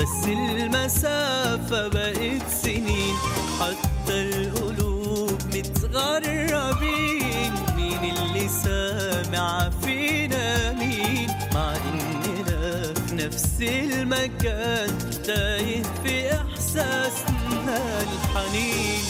بس المسافة بقت سنين حتى القلوب متغربين مين اللي سامع فينا مين مع إننا في نفس المكان تايه في إحساسنا الحنين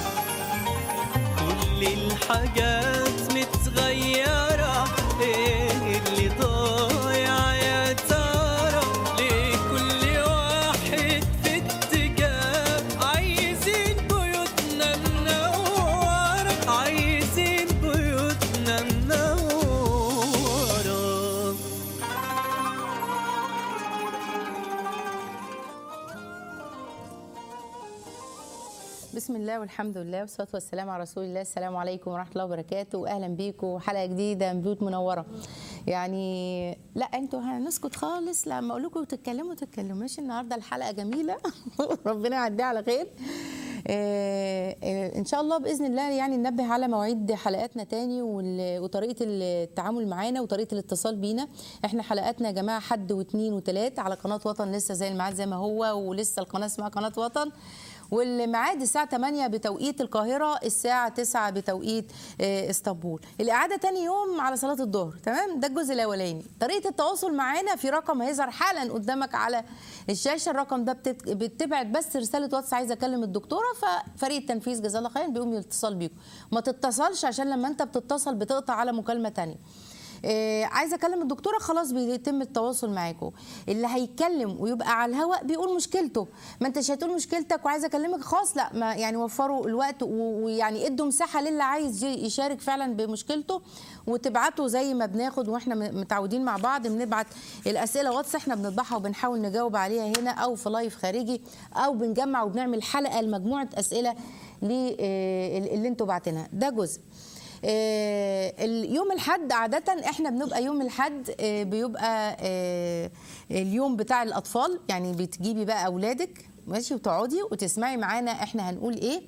كل الحاجات متغيرة ايه اللي ضايع يا ترى ليه كل واحد في اتجاه عايزين بيوتنا منورة عايزين بيوتنا منورة بسم الله والحمد لله والصلاه والسلام على رسول الله السلام عليكم ورحمه الله وبركاته واهلا بيكم حلقه جديده من بيوت منوره يعني لا انتوا هنسكت خالص لما اقول لكم تتكلموا تتكلموش النهارده الحلقه جميله ربنا يعديها على خير آه، آه، ان شاء الله باذن الله يعني ننبه على مواعيد حلقاتنا تاني وال- وطريقه التعامل معانا وطريقه الاتصال بينا احنا حلقاتنا يا جماعه حد واثنين وثلاث على قناه وطن لسه زي الميعاد زي ما هو ولسه القناه اسمها قناه وطن والميعاد الساعة 8 بتوقيت القاهرة الساعة 9 بتوقيت آه، اسطنبول الإعادة تاني يوم على صلاة الظهر تمام ده الجزء الأولاني طريقة التواصل معانا في رقم هيظهر حالا قدامك على الشاشة الرقم ده بتت- بتبعت بس رسالة واتس عايزة أكلم الدكتورة ففريق التنفيذ جزاه الله خير بيقوم يتصل بيكم ما تتصلش عشان لما أنت بتتصل بتقطع على مكالمة تانية آه، عايزه اكلم الدكتوره خلاص بيتم التواصل معاكم اللي هيتكلم ويبقى على الهواء بيقول مشكلته ما انتش هتقول مشكلتك وعايزه اكلمك خاص لا ما يعني وفروا الوقت و- ويعني ادوا مساحه للي عايز ي- يشارك فعلا بمشكلته وتبعتوا زي ما بناخد واحنا م- متعودين مع بعض بنبعت الاسئله واتس احنا بنطبعها وبنحاول نجاوب عليها هنا او في لايف خارجي او بنجمع وبنعمل حلقه لمجموعه اسئله اللي انتوا بعتينها ده جزء آه، اليوم الحد عادة احنا بنبقى يوم الحد آه، بيبقى آه، اليوم بتاع الأطفال يعني بتجيبي بقى أولادك ماشي وتقعدي وتسمعي معانا احنا هنقول ايه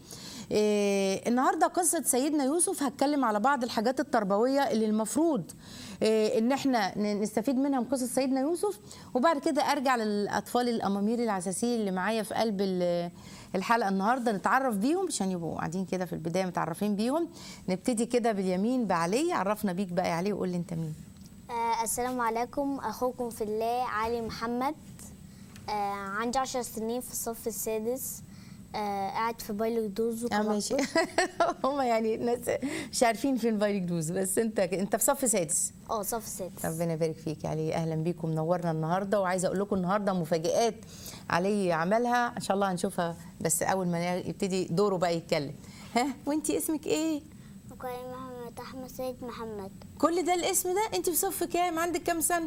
آه، النهارده قصة سيدنا يوسف هتكلم على بعض الحاجات التربوية اللي المفروض آه، ان احنا ن- نستفيد منها من قصة سيدنا يوسف وبعد كده ارجع للأطفال الأمامير العساسيين اللي معايا في قلب ال- الحلقه النهارده نتعرف بيهم عشان يبقوا قاعدين كده في البدايه متعرفين بيهم نبتدي كده باليمين بعلي عرفنا بيك بقى يا علي وقول لي انت مين آه السلام عليكم أخوكم في الله علي محمد آه عندي عشر سنين في الصف السادس آه قاعد في بايلو دوز اه ماشي هم يعني ناس مش عارفين فين بايرك دوز بس انت انت في صف سادس اه صف السادس ربنا يبارك فيك يا علي اهلا بيكم منورنا النهارده وعايزه اقول لكم النهارده مفاجآت علي عملها ان شاء الله هنشوفها بس اول ما يبتدي دوره بقى يتكلم ها وانتي اسمك ايه وكريم محمد أحمد سيد محمد كل ده الاسم ده انت في صف كام عندك كام سنه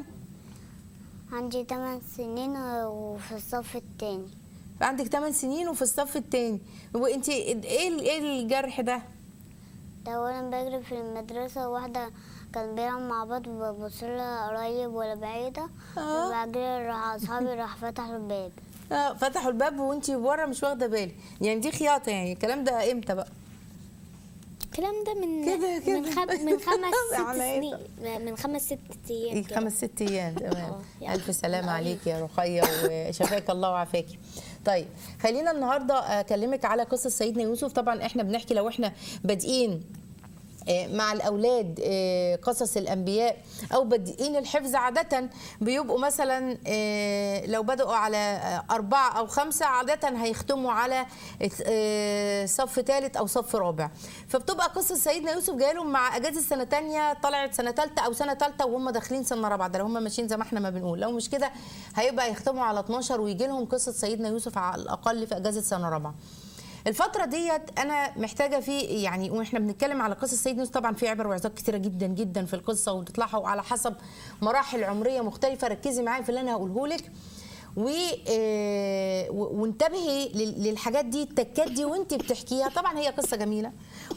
عندي 8 سنين وفي الصف التاني عندك 8 سنين وفي الصف الثاني وانت ايه ال- ايه الجرح ده ده أولا بجري في المدرسة واحدة كان بيلعب مع بعض ببص لها قريب ولا بعيدة آه. بجري راح أصحابي راح فتحوا الباب اه فتحوا الباب وانت بره مش واخده بالي يعني دي خياطه يعني الكلام ده امتى بقى الكلام ده من كده- كده. من, خم... من خمس ست على إيه سنين من خمس ست ايام إيه، كده. خمس ست ايام تمام اه، يعني الف سلامه من عليك يا رقيه وشفاك الله وعافاكي طيب خلينا النهارده اكلمك على قصه سيدنا يوسف طبعا احنا بنحكي لو احنا بادئين آه، مع الاولاد آه، قصص الانبياء او بادئين الحفظ عاده بيبقوا مثلا آه، لو بداوا على آه، اربعه او خمسه عاده هيختموا على آه، صف ثالث او صف رابع فبتبقى قصه سيدنا يوسف جايه لهم مع اجازه سنه ثانيه طلعت سنه ثالثه او سنه ثالثه وهم داخلين سنه رابعه ده لو هم ماشيين زي ما احنا ما بنقول لو مش كده هيبقى يختموا على 12 ويجي لهم قصه سيدنا يوسف على الاقل في اجازه سنه رابعه الفترة ديت أنا محتاجة في يعني وإحنا بنتكلم على قصة سيدنا يوسف طبعا في عبر وعظات كتيرة جدا جدا في القصة وتطلعوا على حسب مراحل عمرية مختلفة ركزي معايا في اللي أنا هقوله لك و آه، و- وانتبهي لل- للحاجات دي التكات دي وانت بتحكيها طبعا هي قصه جميله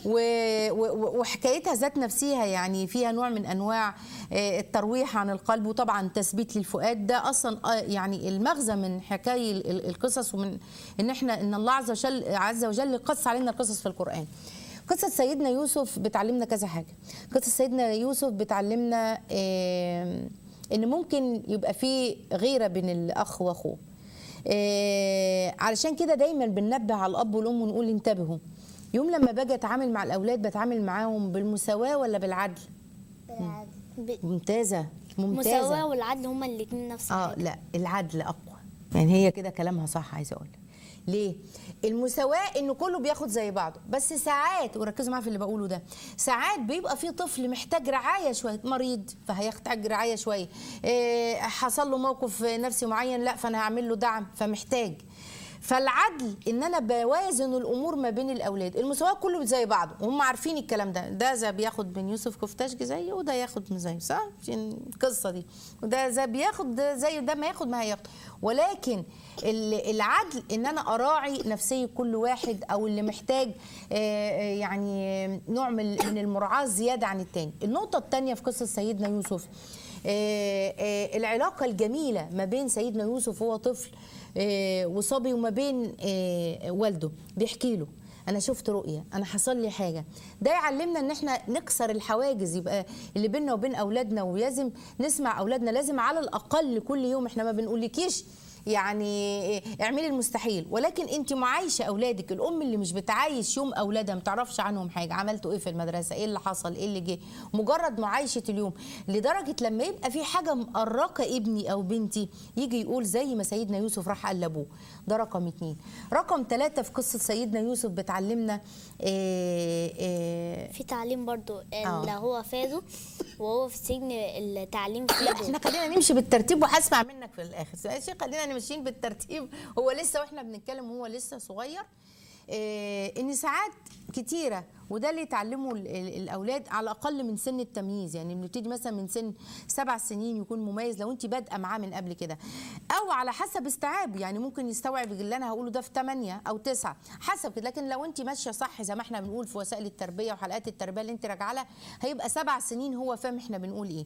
و- و- وحكايتها ذات نفسها يعني فيها نوع من انواع آه، الترويح عن القلب وطبعا تثبيت للفؤاد ده اصلا آه، يعني المغزى من حكايه ال- ال- القصص ومن ان احنا ان الله عز وجل عز وجل قص علينا القصص في القران قصة سيدنا يوسف بتعلمنا كذا حاجة قصة سيدنا يوسف بتعلمنا آم، ان ممكن يبقى في غيرة بين الاخ واخوه آه علشان كده دايما بننبه على الاب والام ونقول انتبهوا يوم لما باجي اتعامل مع الاولاد بتعامل معاهم بالمساواه ولا بالعدل ب- ممتازه ممتازه المساواة والعدل هما الاتنين نفس اه الحاجة لا العدل اقوى يعني هي كده كلامها صح عايزه اقول لك ليه المساواه انه كله بياخد زي بعضه بس ساعات وركزوا معايا في اللي بقوله ده ساعات بيبقى في طفل محتاج رعايه شويه مريض فهيحتاج رعايه شويه إيه حصل له موقف نفسي معين لا فانا هعمل له دعم فمحتاج فالعدل ان انا بوازن الامور ما بين الاولاد المساواه كله زي بعضه وهم عارفين الكلام ده ده ذا بياخد من يوسف كفتاشجي زيه وده ياخد من زيه صح عشان القصه دي وده ذا بياخد ده زي ده ما ياخد ما هياخد ولكن ال- العدل ان انا اراعي نفسيه كل واحد او اللي محتاج آه، آه، يعني نوع من من المراعاه زياده عن التاني النقطه الثانيه في قصه سيدنا يوسف آه، آه، العلاقه الجميله ما بين سيدنا يوسف وهو طفل آه، وصبي وما بين آه، والده بيحكي له انا شفت رؤيه انا حصل لي حاجه ده يعلمنا ان احنا نكسر الحواجز يبقى اللي بيننا وبين اولادنا ولازم نسمع اولادنا لازم على الاقل كل يوم احنا ما بنقولكيش يعني اعملي المستحيل ولكن انت معايشه اولادك الام اللي مش بتعايش يوم اولادها ما تعرفش عنهم حاجه عملتوا ايه في المدرسه ايه اللي حصل ايه اللي جه مجرد معايشه اليوم لدرجه لما يبقى في حاجه مقرقه ابني او بنتي يجي يقول زي ما سيدنا يوسف راح قال لابوه ده رقم اتنين رقم ثلاثة في قصة سيدنا يوسف بتعلمنا إيه إيه في تعليم برضو آه. اللي هو فازه وهو في السجن التعليم لا فازه احنا خلينا نمشي بالترتيب وهسمع منك في الاخر ماشي خلينا ماشيين بالترتيب هو لسه واحنا بنتكلم وهو لسه صغير إيه ان ساعات كتيره وده اللي يتعلمه ال- ال- الاولاد على الاقل من سن التمييز يعني بنبتدي مثلا من سن سبع سنين يكون مميز لو انت بادئه معاه من قبل كده او على حسب استيعابه يعني ممكن يستوعب اللي انا هقوله ده في 8 او 9 حسب كده لكن لو انت ماشيه صح زي ما احنا بنقول في وسائل التربيه وحلقات التربيه اللي انت راجعه لها هيبقى سبع سنين هو فاهم احنا بنقول ايه,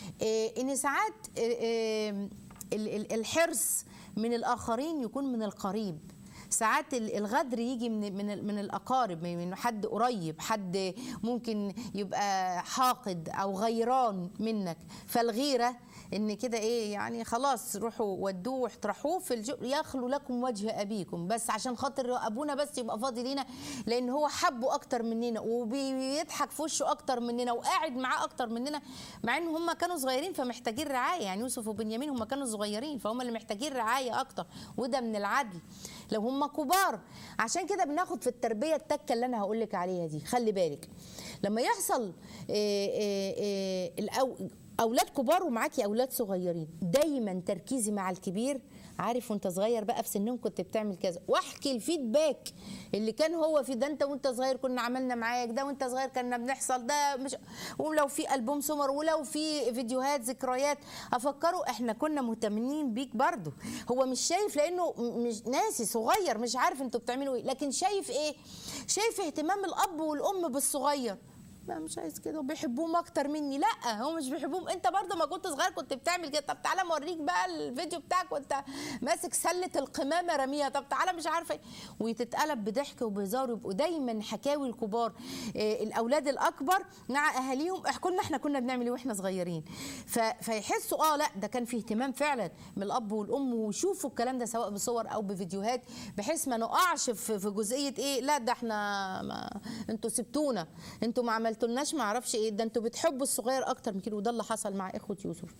إيه ان ساعات إيه إيه ال- ال- الحرص من الاخرين يكون من القريب ساعات ال- الغدر يجي من من ال- من الاقارب من من حد قريب حد ممكن يبقى حاقد او غيران منك فالغيره ان كده ايه يعني خلاص روحوا ودوه واطرحوه في الج... يخلو لكم وجه ابيكم بس عشان خاطر ابونا بس يبقى فاضي لينا لان هو حبه اكتر مننا وبيضحك في وشه اكتر مننا وقاعد معاه اكتر مننا مع ان هم كانوا صغيرين فمحتاجين رعايه يعني يوسف وبنيامين هم كانوا صغيرين فهم اللي محتاجين رعايه اكتر وده من العدل لو هم كبار عشان كده بناخد في التربيه التكه اللي انا هقول لك عليها دي خلي بالك لما يحصل إيه إيه إيه الأو اولاد كبار ومعاكي اولاد صغيرين دايما تركيزي مع الكبير عارف وانت صغير بقى في سنهم كنت بتعمل كذا واحكي الفيدباك اللي كان هو في ده انت وانت صغير كنا عملنا معاك ده وانت صغير كنا بنحصل ده مش ولو في البوم سمر ولو في فيديوهات ذكريات افكره احنا كنا مهتمين بيك برضو هو مش شايف لانه م- مش ناسي صغير مش عارف انتوا بتعملوا ايه لكن شايف ايه شايف اهتمام الاب والام بالصغير لا مش عايز كده وبيحبوهم اكتر مني لا هو مش بيحبوهم انت برضه ما كنت صغير كنت بتعمل كده طب تعالى اوريك بقى الفيديو بتاعك وانت ماسك سله القمامه راميها طب تعالى مش عارفه ايه وتتقلب بضحك وبهزار ويبقوا دايما حكاوي الكبار إيه الاولاد الاكبر مع اهاليهم احكوا لنا احنا كنا بنعمل ايه واحنا صغيرين ف... فيحسوا اه لا ده كان فيه اهتمام فعلا من الاب والام ويشوفوا الكلام ده سواء بصور او بفيديوهات بحيث ما نقعش في في جزئيه ايه لا ده احنا ما انتوا سبتونا انتوا ما عملتولناش ما اعرفش ايه ده انتوا بتحبوا الصغير اكتر من كده وده اللي حصل مع اخوه يوسف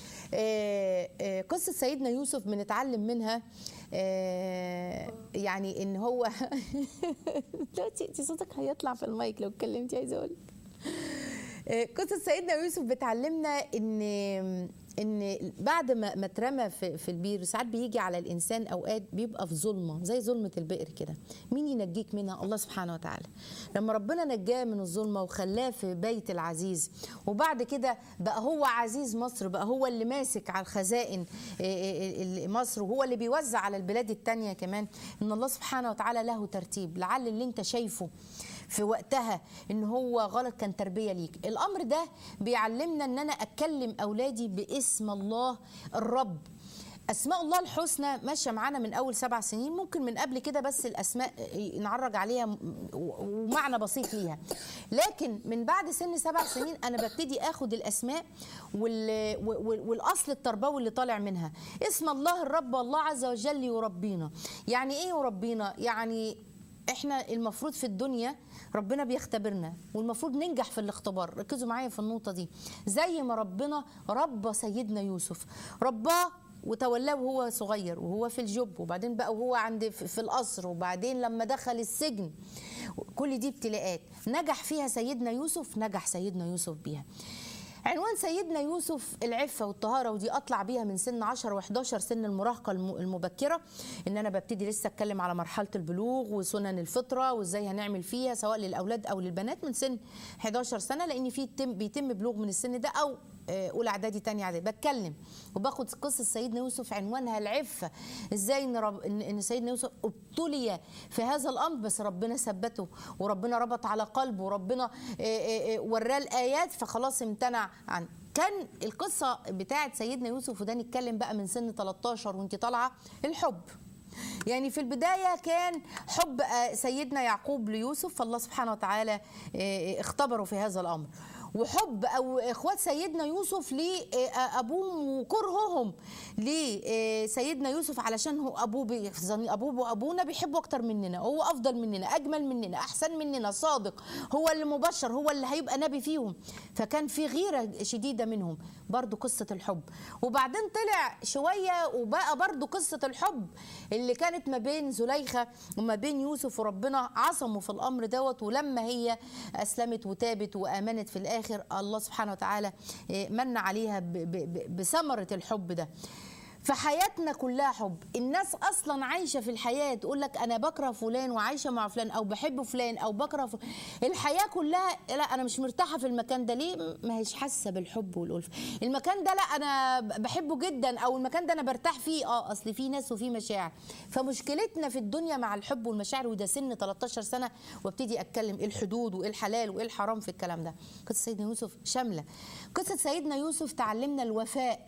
آه، آه، قصة سيدنا يوسف بنتعلم منها آه، يعني ان هو دلوقتي انت صوتك هيطلع في المايك لو اتكلمتي عايزه اقول آه، قصة سيدنا يوسف بتعلمنا ان ان بعد ما ما اترمى في, في البير ساعات بيجي على الانسان اوقات بيبقى في ظلمه زي ظلمه البئر كده مين ينجيك منها الله سبحانه وتعالى لما ربنا نجاه من الظلمه وخلاه في بيت العزيز وبعد كده بقى هو عزيز مصر بقى هو اللي ماسك على الخزائن آه، آه، آه، مصر وهو اللي بيوزع على البلاد التانية كمان ان الله سبحانه وتعالى له ترتيب لعل اللي انت شايفه في وقتها ان هو غلط كان تربيه ليك الامر ده بيعلمنا ان انا اتكلم اولادي باسم الله الرب اسماء الله الحسنى ماشيه معانا من اول سبع سنين ممكن من قبل كده بس الاسماء نعرج عليها م- و- ومعنى بسيط ليها لكن من بعد سن سبع سنين انا ببتدي اخد الاسماء وال... وال- والاصل التربوي اللي طالع منها اسم الله الرب الله عز وجل يربينا يعني ايه يربينا يعني احنا المفروض في الدنيا ربنا بيختبرنا والمفروض ننجح في الاختبار ركزوا معايا في النقطه دي زي ما ربنا ربى سيدنا يوسف رباه وتولاه وهو صغير وهو في الجب وبعدين بقى وهو عند في في القصر وبعدين لما دخل السجن كل دي ابتلاءات نجح فيها سيدنا يوسف نجح سيدنا يوسف بيها عنوان سيدنا يوسف العفة والطهارة ودي أطلع بيها من سن 10 و11 سن المراهقة الم- المبكرة إن أنا ببتدي لسه أتكلم على مرحلة البلوغ وسنن الفطرة وإزاي هنعمل فيها سواء للأولاد أو للبنات من سن 11 سنة لأن في تم بيتم بلوغ من السن ده أو آه، اولى اعدادي تاني اعدادي بتكلم وباخد قصه سيدنا يوسف عنوانها العفه ازاي ان رب ان إن سيدنا يوسف ابتلي في هذا الامر بس ربنا ثبته وربنا ربط على قلبه وربنا آه، آه، آه، وراه الايات فخلاص امتنع عن كان القصه بتاعت سيدنا يوسف وده نتكلم بقى من سن 13 وانت طالعه الحب يعني في البداية كان حب آه، سيدنا يعقوب ليوسف فالله سبحانه وتعالى آه، اختبره في هذا الأمر وحب او اخوات سيدنا يوسف لابوهم وكرههم لسيدنا يوسف علشان هو ابوه بي- ظن- ابوه وابونا بيحبوا اكتر مننا هو افضل مننا اجمل مننا احسن مننا صادق هو اللي مبشر هو اللي هيبقى نبي فيهم فكان في غيره شديده منهم برضو قصه الحب وبعدين طلع شويه وبقى برضو قصه الحب اللي كانت ما بين زليخه وما بين يوسف وربنا عصموا في الامر دوت ولما هي اسلمت وتابت وامنت في الاخر الله سبحانه وتعالى إيه، من عليها ب- ب- ب- بثمره الحب ده فحياتنا كلها حب الناس اصلا عايشه في الحياه تقول لك انا بكره فلان وعايشه مع فلان او بحب فلان او بكره فلان. الحياه كلها لا انا مش مرتاحه في المكان ده ليه ما هيش حاسه بالحب والالفه المكان ده لا انا بحبه جدا او المكان ده انا برتاح فيه اه اصل في ناس وفي مشاعر فمشكلتنا في الدنيا مع الحب والمشاعر وده سن 13 سنه وابتدي اتكلم ايه الحدود وايه الحلال وايه الحرام في الكلام ده قصه سيدنا يوسف شامله قصه سيدنا يوسف تعلمنا الوفاء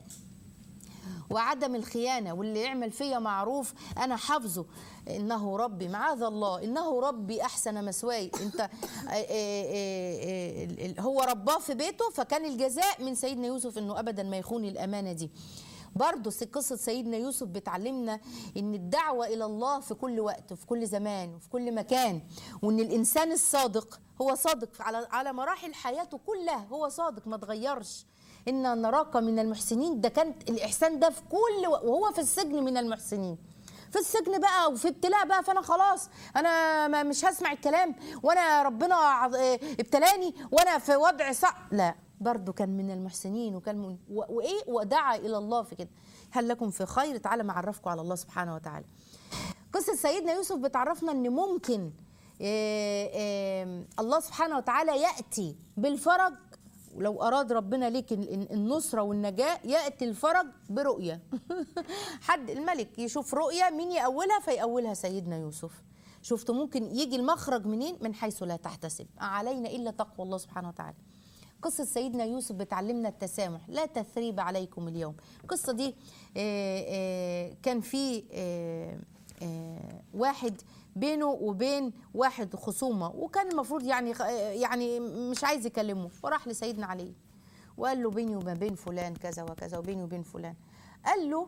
وعدم الخيانه واللي يعمل فيا معروف انا حافظه انه ربي معاذ الله انه ربي احسن مثواي انت آه، آه، آه، آه، هو رباه في بيته فكان الجزاء من سيدنا يوسف انه ابدا ما يخون الامانه دي برضه س- قصة سيدنا يوسف بتعلمنا إن الدعوة إلى الله في كل وقت وفي كل زمان وفي كل مكان وإن الإنسان الصادق هو صادق على على مراحل حياته كلها هو صادق ما تغيرش إن نراك من المحسنين ده كان الإحسان ده في كل وق- وهو في السجن من المحسنين في السجن بقى وفي ابتلاء بقى فانا خلاص انا ما مش هسمع الكلام وانا ربنا عض- اه ابتلاني وانا في وضع صعب لا برضه كان من المحسنين وكان من و- وايه ودعا الى الله في كده هل لكم في خير تعالى ما اعرفكم على الله سبحانه وتعالى قصه سيدنا يوسف بتعرفنا ان ممكن آه، آه، الله سبحانه وتعالى ياتي بالفرج لو اراد ربنا ليك ال- ال- النصره والنجاه ياتي الفرج برؤيه حد الملك يشوف رؤيه مين ياولها فيأولها سيدنا يوسف شفت ممكن يجي المخرج منين من حيث لا تحتسب علينا الا تقوى الله سبحانه وتعالى قصة سيدنا يوسف بتعلمنا التسامح لا تثريب عليكم اليوم القصة دي آه، آه، كان في آه، آه، واحد بينه وبين واحد خصومة وكان المفروض يعني آه، يعني مش عايز يكلمه فراح لسيدنا علي وقال له بيني وما بين فلان كذا وكذا وبيني وبين فلان قال له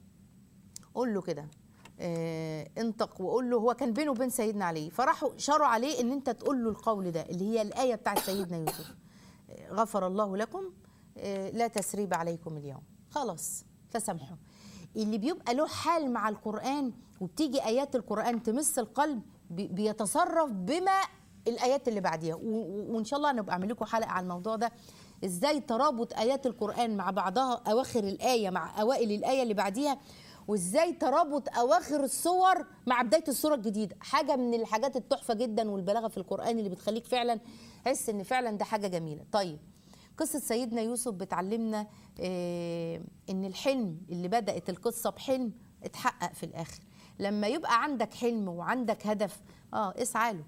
قول له كده آه، انطق وقول له هو كان بينه وبين سيدنا علي فراحوا شروا عليه ان انت تقول له القول ده اللي هي الايه بتاعت سيدنا يوسف آه، غفر الله لكم آه، لا تسريب عليكم اليوم خلاص تسامحوا اللي بيبقى له حال مع القران وبتيجي ايات القران تمس القلب بي- بيتصرف بما الايات اللي بعديها و- و- وان شاء الله نبقى اعمل لكم حلقه على الموضوع ده ازاي ترابط ايات القران مع بعضها اواخر الايه مع اوائل الايه اللي بعديها وازاي ترابط اواخر الصور مع بدايه الصوره الجديده حاجه من الحاجات التحفه جدا والبلاغه في القران اللي بتخليك فعلا تحس ان فعلا ده حاجه جميله طيب قصة سيدنا يوسف بتعلمنا آه، إن الحلم اللي بدأت القصة بحلم اتحقق في الآخر لما يبقى عندك حلم وعندك هدف اه اسعى له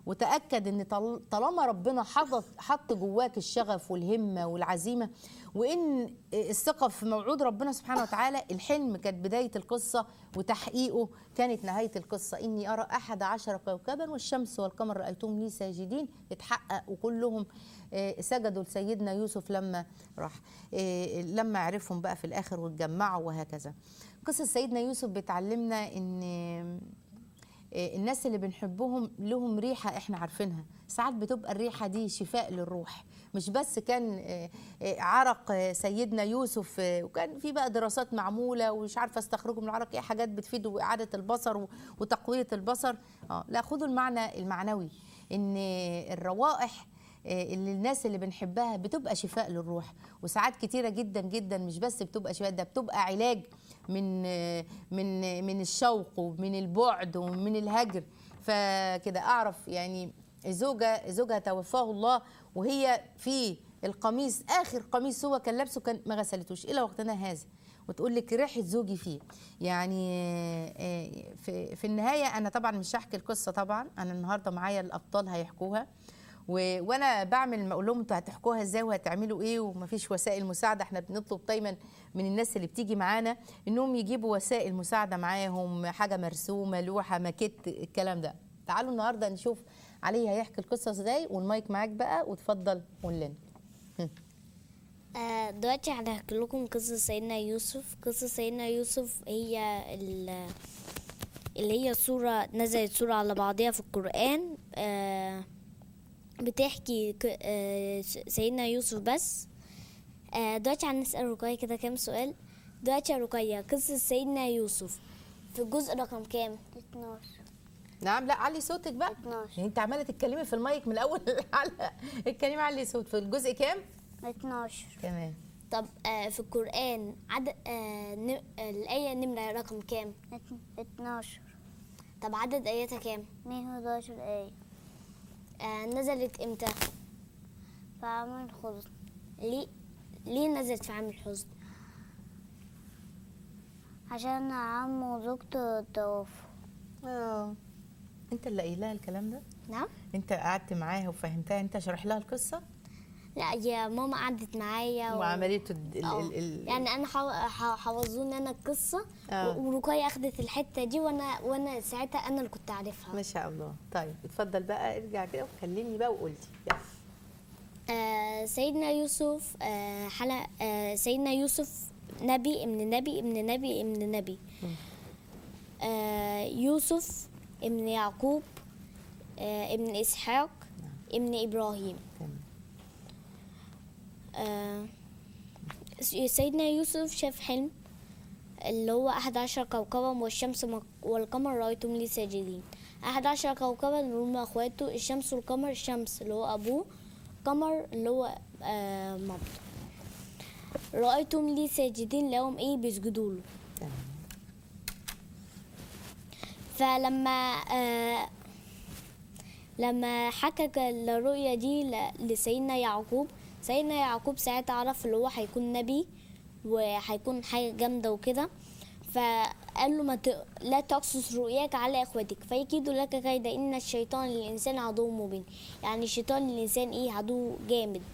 وتاكد ان طل- طالما ربنا حط حط جواك الشغف والهمه والعزيمه وان الثقه في موعود ربنا سبحانه وتعالى الحلم كانت بدايه القصه وتحقيقه كانت نهايه القصه اني ارى احد عشر كوكبا والشمس والقمر رايتهم لي ساجدين اتحقق وكلهم آه، سجدوا لسيدنا يوسف لما راح آه، لما عرفهم بقى في الاخر واتجمعوا وهكذا قصه سيدنا يوسف بتعلمنا ان آه، الناس اللي بنحبهم لهم ريحة احنا عارفينها ساعات بتبقى الريحة دي شفاء للروح مش بس كان آه، آه، عرق آه، سيدنا يوسف آه، وكان في بقى دراسات معمولة ومش عارفة استخرجوا من العرق ايه حاجات بتفيد إعادة البصر و- وتقوية البصر اه لا خدوا المعنى المعنوي ان الروائح آه، اللي الناس اللي بنحبها بتبقى شفاء للروح وساعات كتيره جدا جدا مش بس بتبقى شفاء ده بتبقى علاج من آه، من آه، من الشوق ومن البعد ومن الهجر فكده اعرف يعني زوجه زوجها توفاه الله وهي في القميص اخر قميص هو كان لابسه كان ما غسلتوش الى وقتنا هذا وتقول لك ريحه زوجي فيه يعني آه، آه، في في النهايه انا طبعا مش هحكي القصه طبعا انا النهارده معايا الابطال هيحكوها و... وانا بعمل ما اقول لهم انتوا هتحكوها ازاي وهتعملوا ايه ومفيش وسائل مساعده احنا بنطلب دايما من الناس اللي بتيجي معانا انهم يجيبوا وسائل مساعده معاهم حاجه مرسومه لوحه ماكيت الكلام ده تعالوا النهارده نشوف علي هيحكي القصه ازاي والمايك معاك بقى وتفضل قول لنا آه، دلوقتي هنحكي لكم قصة سيدنا يوسف قصة سيدنا يوسف هي ال- اللي هي سورة نزلت سورة على بعضها في القرآن آه، بتحكي ك- آه، س- سيدنا يوسف بس آه، دلوقتي هنسأل رقية كده كام سؤال دلوقتي يا رقية قصة سيدنا يوسف في الجزء رقم كام؟ 12 نعم لا علي صوتك بقى 12. يعني انت عماله تتكلمي في المايك من اول الحلقه اتكلمي علي صوت في الجزء كام 12 تمام طب آه، في القرآن عدد آه، ن- آه، الآية نمرة رقم كام؟ 12 طب عدد آياتها كام؟ 111 آية آه نزلت امتى؟ فعمل خلص ليه ليه نزلت في عام الحزن؟ عشان عمه وزوجته توفوا اه انت اللي قايلها الكلام ده نعم؟ انت قعدت معاها وفهمتها انت شرح لها القصه لا يا ماما قعدت معايا و- وعمليه ال ال آه. ال ال يعني انا حو- ح- حفظوني انا القصه آه. و- ورقية اخدت الحته دي وانا وانا ساعتها انا اللي كنت عارفها ما شاء الله طيب اتفضل بقى ارجع كده وكلمني بقى وقولي يلا. آه سيدنا يوسف آه حلق آه سيدنا يوسف نبي ابن نبي ابن نبي ابن نبي آه يوسف ابن يعقوب آه ابن إسحاق ابن إبراهيم تمام آه سيدنا يوسف شاف حلم اللي هو أحد عشر كوكبا والشمس مك- والقمر رأيتم لي ساجدين أحد عشر كوكبا اللي هم أخواته الشمس والقمر الشمس اللي هو أبوه قمر اللي هو آه مامته رأيتم لي ساجدين لهم إيه بيسجدوا له تمام فلما آه لما حكى الرؤية دي ل- لسيدنا يعقوب سيدنا يعقوب ساعتها عرف اللي هو هيكون نبي وهيكون حاجة جامدة وكده فقال له ما ت... لا تقصص رؤياك على اخوتك فيكيد لك كيدا ان الشيطان للانسان عدو مبين يعني الشيطان للانسان ايه عدو جامد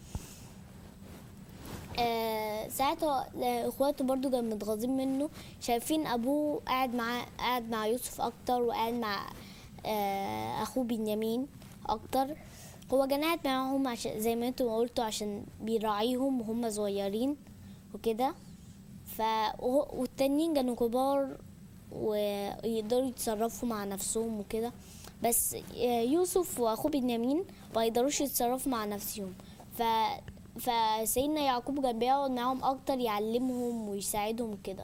آه ساعتها آه، اخواته برضو كانوا متغاظين منه شايفين ابوه قاعد مع قاعد مع يوسف اكتر وقاعد مع آه اخوه بنيامين اكتر هو كان قاعد معاهم عشان زي ما انتوا قلتوا عشان بيراعيهم وهم صغيرين وكده ف وهو- والتانيين كانوا كبار ويقدروا يتصرفوا مع نفسهم وكده بس آه، يوسف واخوه بنيامين ما يقدروش يتصرفوا مع نفسهم ف فسيدنا يعقوب كان بيقعد معاهم اكتر يعلمهم ويساعدهم كده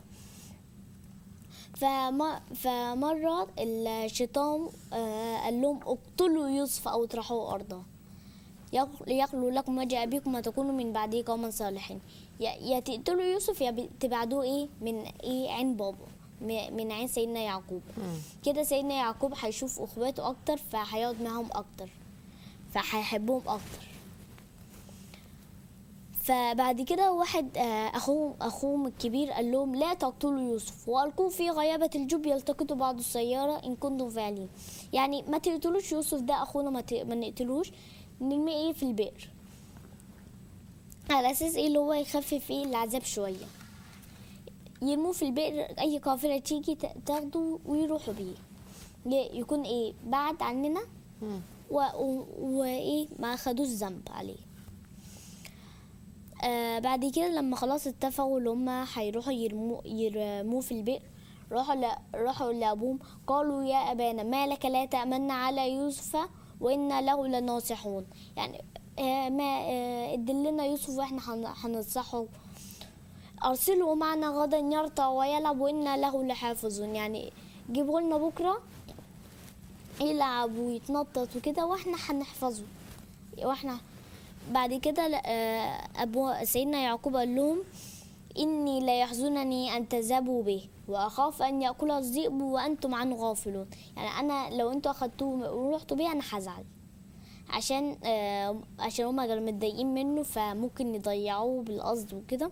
فما فمرة الشيطان آه، قال لهم اقتلوا يوسف او اطرحوه ارضا يق- يخلو لكم وجه ابيكم وتكونوا من بعده قوما صالحين يا يا تقتلوا يوسف يا ب- تبعدوه ايه من ايه عين بابا م- من عين سيدنا يعقوب كده سيدنا يعقوب هيشوف اخواته اكتر فهيقعد معاهم اكتر فهيحبهم اكتر فبعد كده واحد آه، اخوهم اخوهم الكبير قال لهم لا تقتلوا يوسف والقوه في غيابه الجب يلتقط بعض السياره ان كنتم فاعلين يعني ما تقتلوش يوسف ده اخونا ما, ت... ما نقتلوش نرميه ايه في البئر على اساس ايه اللي هو يخفف ايه العذاب شويه يرموه في البئر اي قافله تيجي ت- تاخده ويروحوا بيه ي- يكون ايه بعد عننا مم. و- و- وايه ما خدوش ذنب عليه آه بعد كده لما خلاص اتفقوا ان هم هيروحوا يرموه يرموه في البئر راحوا ل... راحوا لابوهم قالوا يا ابانا ما لك لا تامنا على يوسف وانا له لناصحون يعني آه ما آه ادلنا يوسف واحنا هن- هننصحه ارسله معنا غدا يرتع ويلعب وانا له لحافظون يعني جيبوا لنا بكره يلعب ويتنطط وكده واحنا هنحفظه واحنا بعد كده آه، ابو سيدنا يعقوب قال لهم اني لا يحزنني ان تذهبوا به واخاف ان ياكله الذئب وانتم عنه غافلون يعني انا لو انتوا اخدتوه ورحتوا بيه انا هزعل عشان آه، عشان هما كانوا متضايقين منه فممكن يضيعوه بالقصد وكده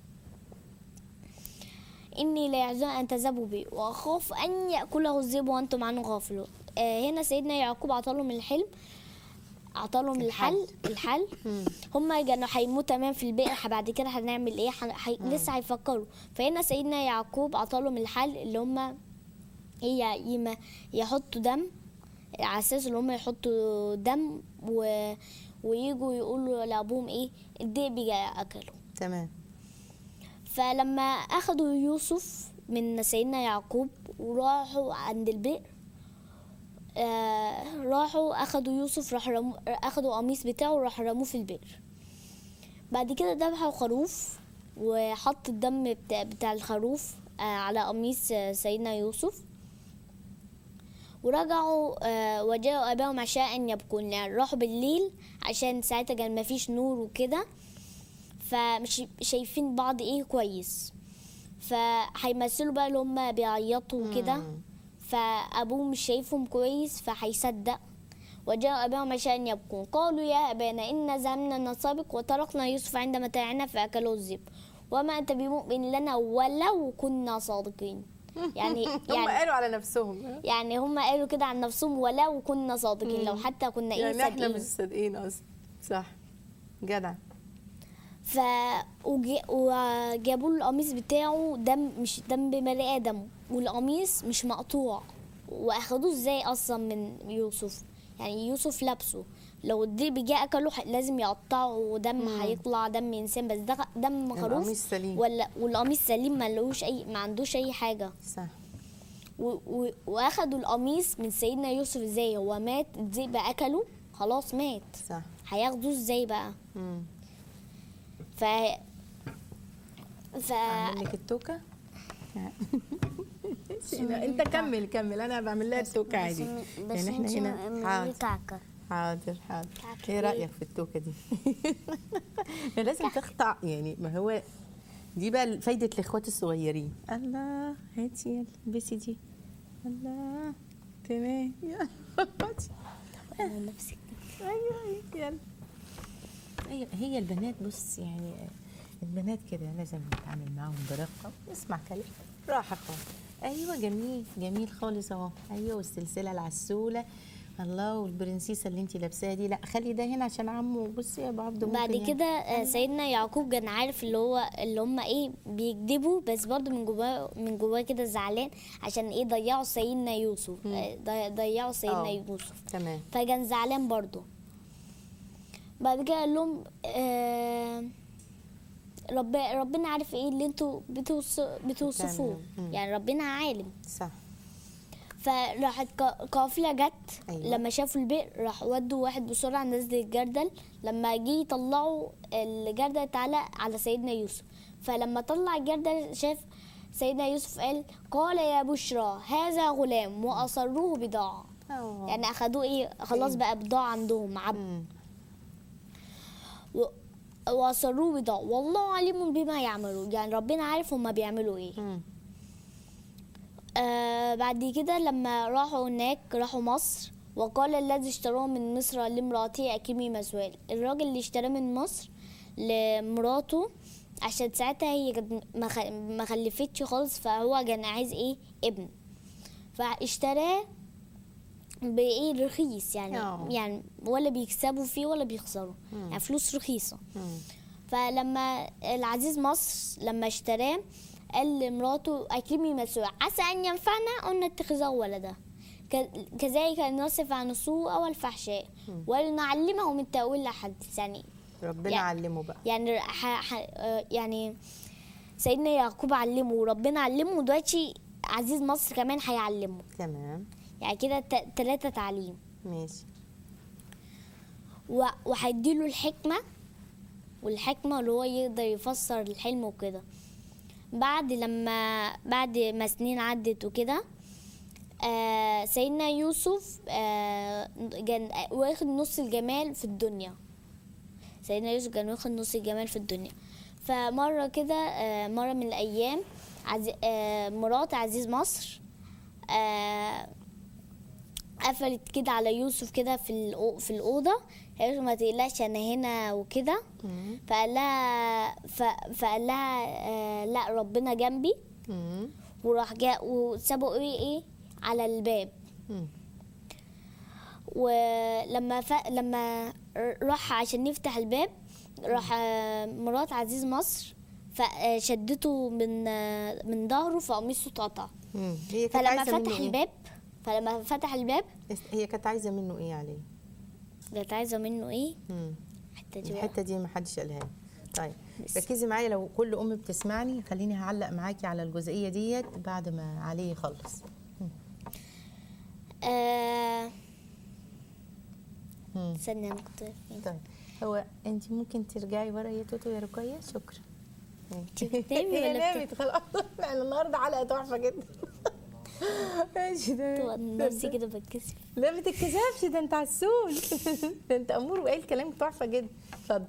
إني لا يحزن أن تذهبوا به وأخاف أن يأكله الذئب وأنتم عنه غافلون آه هنا سيدنا يعقوب عطالهم الحلم عطالهم الحل الحل هم كانوا هيموتوا تمام في البئر بعد كده هنعمل ايه حن... حي... لسه هيفكروا فهنا سيدنا يعقوب عطالهم الحل اللي هم هي يما يحطوا دم على اساس ان هم يحطوا دم و... ويجوا يقولوا لابوهم ايه الذئب جاي اكله تمام فلما اخدوا يوسف من سيدنا يعقوب وراحوا عند البئر آه راحوا اخدوا يوسف راح رمو اخدوا قميص بتاعه وراح رموه في البئر بعد كده ذبحوا خروف وحط الدم بتاع, بتاع الخروف آه على قميص آه، سيدنا يوسف ورجعوا آه وجاءوا اباهم عشاء يبكون يعني راحوا بالليل عشان ساعتها كان مفيش نور وكده فمش شايفين بعض ايه كويس فهيمثلوا بقى اللي هم بيعيطوا وكده فابوه مش شايفهم كويس فهيصدق وجاء اباهم عشان يبكون قالوا يا ابانا انا ذهبنا نسابق وتركنا يوسف عند متاعنا فاكله الذئب وما انت بمؤمن لنا ولو كنا صادقين يعني هم يعني قالوا على نفسهم يعني هم قالوا كده عن نفسهم ولو كنا صادقين لو حتى كنا ايه يعني احنا صادقين مش صادقين اصلا صح جدع ف وجي- وجابوا له القميص بتاعه دم مش دم بني ادم والقميص مش مقطوع واخدوه ازاي اصلا من يوسف يعني يوسف لابسه لو الديب جه اكله ح- لازم يقطعه ودم هيطلع دم انسان بس ده دم خروف القميص سليم. ولا والقميص سليم ما لهوش اي ما عندوش اي حاجه صح و... و... واخدوا القميص من سيدنا يوسف ازاي هو مات الذئب اكله خلاص مات صح هياخدوه ازاي بقى مم. ف ف اعمل لك التوكه لا انت كمل كمل انا بعمل لها التوكه عادي بس يعني احنا انت هنا من حاضر كعكة حاضر حاضر كعكة ايه إيه؟ رايك في التوكه دي لازم تقطع يعني ما هو دي بقى فايده الاخوات الصغيرين الله هاتي يلا البسي دي الله تمام يلا انا نفسي ايوه يلا هي هي البنات بص يعني البنات كده لازم نتعامل معاهم برقه نسمع كلام راحه خالص ايوه جميل جميل خالص اهو ايوه والسلسله العسوله الله والبرنسيسه اللي انت لابساها دي لا خلي ده هنا عشان عمو بصي يا ابو عبده ممكن بعد يعني- كده آه، سيدنا يعقوب كان عارف اللي هو اللي هم ايه بيكذبوا بس برضه من جواه من جواه كده زعلان عشان ايه ضيعوا سيدنا يوسف آه، ضي- ضيعوا سيدنا آه. يوسف تمام فكان زعلان برضه بعد كده قال لهم آه رب ربنا عارف ايه اللي انتوا بتوص- بتوصفوه تمام. مم. يعني ربنا عالم صح فراحت قا- قافلة جت أيوة. لما شافوا البئر راح ودوا واحد بسرعة نزل الجردل لما جه يطلعوا الجردل اتعلق على سيدنا يوسف فلما طلع الجردل شاف سيدنا يوسف قال قال يا بشرى هذا غلام وأصروه بضاعة أوه. يعني أخدوه إيه خلاص بقى بضاعة عندهم عبد مم. و- وأصروه بضاعة والله عليم بما يعملون يعني ربنا عارف هما بيعملوا إيه مم. آه بعد كده لما راحوا هناك راحوا مصر وقال الذي اشتراه من مصر لامرأته أكرمي مثواه الراجل اللي اشتراه من مصر لمراته عشان ساعتها هي كانت ما خ- ما خلفتش خالص فهو كان عايز ايه ابن فاشتراه بايه رخيص يعني آه. يعني ولا بيكسبوا فيه ولا بيخسروا يعني فلوس رخيصه مم. فلما العزيز مصر لما اشتراه قال لمراته أكرمي مسوع عسى أن ينفعنا أو نتخذه ولدا ك- كذلك نصف عن السوء والفحشاء ولنعلمه من تأويل الأحاديث يعني ربنا يعني- علمه بقى يعني ح... ح... آه، يعني سيدنا يعقوب علمه وربنا علمه ودلوقتي عزيز مصر كمان هيعلمه تمام يعني كده ت... تلاتة تعليم ماشي و... وهيديله الحكمة والحكمة اللي هو يقدر يفسر الحلم وكده بعد لما بعد ما سنين عدت وكده آه سيدنا يوسف آه كان واخد نص الجمال في الدنيا سيدنا يوسف كان واخد نص الجمال في الدنيا فمرة كده آه مرة من الأيام عزي... آه مرات عزيز مصر آه قفلت كده على يوسف كده في الأو... في الأوضة قالت له ما تقلقش أنا هنا وكده مم. فقال لها ف... فقال لها آه لا ربنا جنبي مم. وراح جاء وسابوا ايه ايه على الباب مم. ولما ف... لما راح عشان يفتح الباب راح آه، مرات عزيز مصر فشدته من آه، من ظهره فقميصه اتقطع مم. هي كانت فلما عايزه منه فتح ايه؟ الباب فلما فتح الباب هي كانت عايزه منه ايه عليه؟ كانت عايزه منه ايه مم. الحته دي بقى. الحته دي ما حدش قالها لي. طيب بس. ركزي معايا لو كل ام بتسمعني خليني هعلق معاكي على الجزئيه ديت بعد ما عليه يخلص آه... مم. استنى انا كنت فين؟ طيب هو انت ممكن ترجعي ورا يا توتو يا رقيه شكرا انت بتنامي هي ولا نامت خلاص احنا النهارده حلقه تحفه جدا ماشي بتبقى تمام نفسي كده بتكسف لا ما تتكسفش ده انت عسول ده انت امور وقايل كلام تحفه جدا اتفضل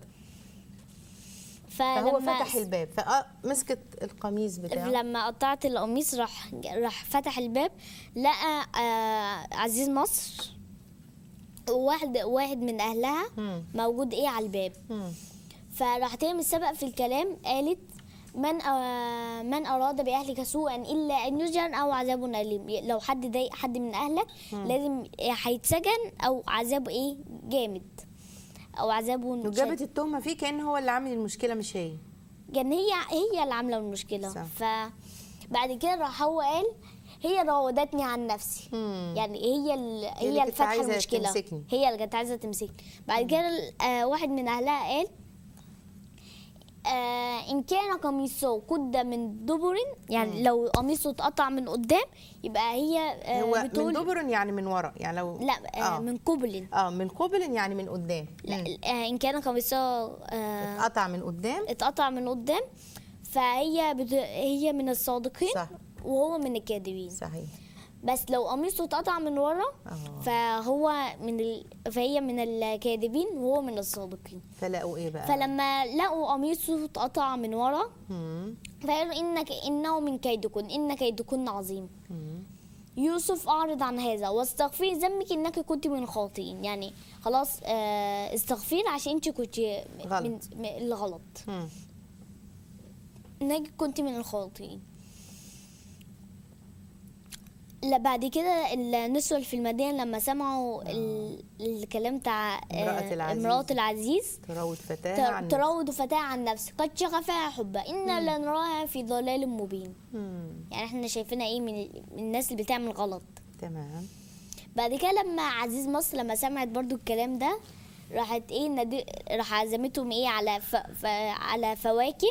فهو فلما فتح الباب فمسكت القميص بتاعه لما قطعت القميص راح راح فتح الباب لقى آه عزيز مصر واحد واحد من اهلها مم. موجود ايه على الباب مم. فراح تعمل سبق في الكلام قالت من آه من اراد باهلك سوءا الا ان يسجن او عذاب اليم لو حد ضايق حد من اهلك لازم هيتسجن او عذابه ايه جامد او عذابه وجابت التهمه فيه كان هو اللي عامل المشكله مش هي كان هي هي اللي عامله المشكله صح. فبعد كده راح هو قال هي راودتني عن نفسي مم. يعني هي ال... اللي هي اللي كانت فاتحه عايزة المشكله تمسكني. هي اللي كانت عايزه تمسكني بعد كده ال- آه واحد من اهلها قال آه ان كان قميصه قد من دبر يعني لو قميصه اتقطع من قدام يبقى هي آه هو من بتقول دبر يعني من ورا يعني لو لا آه من قبل اه من قبل يعني من قدام لا مم. آه ان كان قميصه آه اتقطع من قدام اتقطع من قدام فهي بت... هي من الصادقين صح. وهو من الكاذبين صحيح بس لو قميصه اتقطع من ورا اه فهو من ال... فهي من الكاذبين وهو من الصادقين فلقوا ايه بقى فلما لقوا قميصه اتقطع من ورا مم. فقالوا انك انه من كيدكن ان كيدكن عظيم مم. يوسف اعرض عن هذا واستغفري ذنبك انك كنت من الخاطئين يعني خلاص آه، استغفري عشان انت كنت غلط. من من الغلط مم. انك كنت من الخاطئين لا بعد كده النسوة اللي في المدينة لما سمعوا ال- الكلام بتاع آه، امرأة العزيز. امرأة العزيز تراود فتاة تر- عن تراود فتاة عن نفسه قد شغفها حبا إنا لنراها في ضلال مبين مم. يعني احنا شايفينها ايه من, من الناس اللي بتعمل غلط تمام بعد كده لما عزيز مصر لما سمعت برضو الكلام ده راحت ايه ندي راح عزمتهم ايه على ف... ف... على فواكه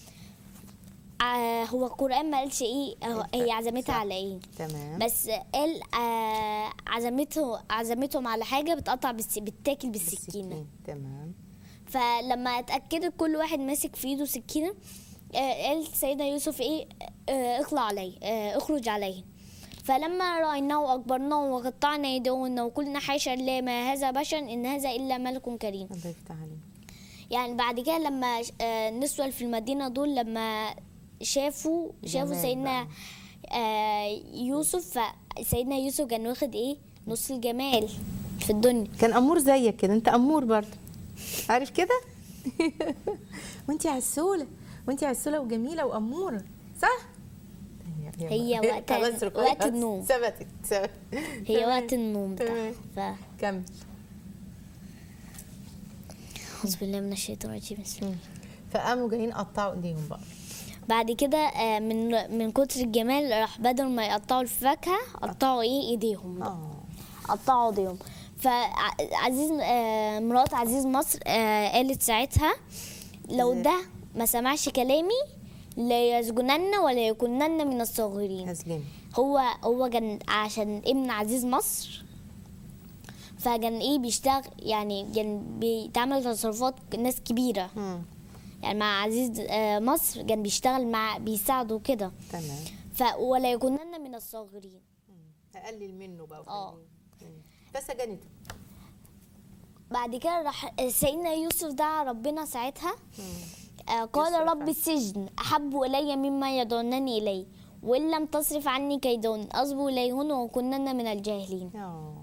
آه هو القرآن ما قالش ايه هو- هي عزمتها صح. على ايه تمام بس قال آه عزمته عزمتهم على حاجة بتقطع بالس... بتاكل بالسكينة بالسكين. تمام فلما اتأكدت كل واحد ماسك في ايده سكينة آه، قال سيدنا يوسف ايه آه، اخلع عليه آه، اخرج عليه فلما رأيناه أكبرناه وقطعنا يدهن وقلنا حاشا لله ما هذا بشر إن هذا إلا ملك كريم الله يفتح عليك يعني بعد كده لما آه، النسوة اللي في المدينة دول لما شافوا شافوا جمال سيدنا آه، يوسف فسيدنا يوسف كان واخد ايه نص الجمال في الدنيا كان امور زيك كده انت امور برضه عارف كده وانت عسوله وانت عسوله وجميله واموره صح هي وقت- خلاص ركوعي وقت بس. النوم. ثبتت ثبتت. هي تمام. وقت النوم تمام. ده ف كمل أعوذ بالله من الشيطان الرجيم بسم الله فقاموا جايين قطعوا ايديهم بقى بعد كده آه، من من كتر الجمال راح بدل ما يقطعوا الفاكهة قطعوا ايه ايديهم اه قطعوا ايديهم فعزيز آه، مرات عزيز مصر آه، قالت ساعتها لو زي- ده ما سمعش كلامي لا يسجنن ولا يكونن من الصاغرين هزلين هو هو كان عشان ابن عزيز مصر فكان ايه بيشتغل يعني كان بيتعمل تصرفات ناس كبيرة يعني مع عزيز آه، مصر كان بيشتغل مع بيساعده كده تمام ف ولا يكونن من الصاغرين اقلل منه بقى آه. وخليه. مم. فسجنته بعد كده راح سيدنا يوسف دعا ربنا ساعتها آه، يصرف قال رب عنه. السجن أحب إلي مما يدعونني إليه وإن لم تصرف عني كيدهن أصب إليهن وكنن من الجاهلين اه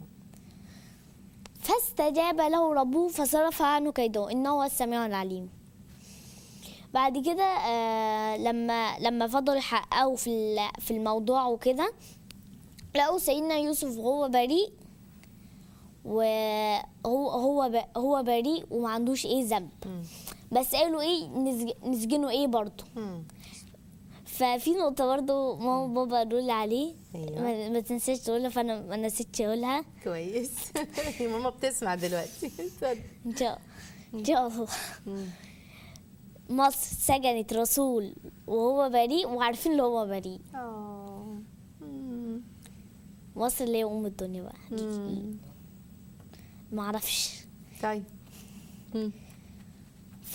فاستجاب له ربه فصرف عنه كيده إنه هو السميع العليم بعد كده آه لما لما فضلوا يحققوا في ال- في الموضوع وكده لقوا سيدنا يوسف هو بريء وهو هو ب- هو بريء وما عندوش ايه ذنب مم. بس قالوا ايه نسج- نسجنه ايه برضه مم. ففي نقطة برضه ماما وبابا قالوا لي عليه أيوة. ما, ما تنساش تقولها فانا ما نسيتش اقولها كويس ماما بتسمع دلوقتي اتفضل. ان شاء ان شاء الله مصر سجنت رسول وهو بريء وعارفين اللي هو بريء اه مم. مصر اللي هي ام الدنيا بقى مم. ما اعرفش طيب مم. ف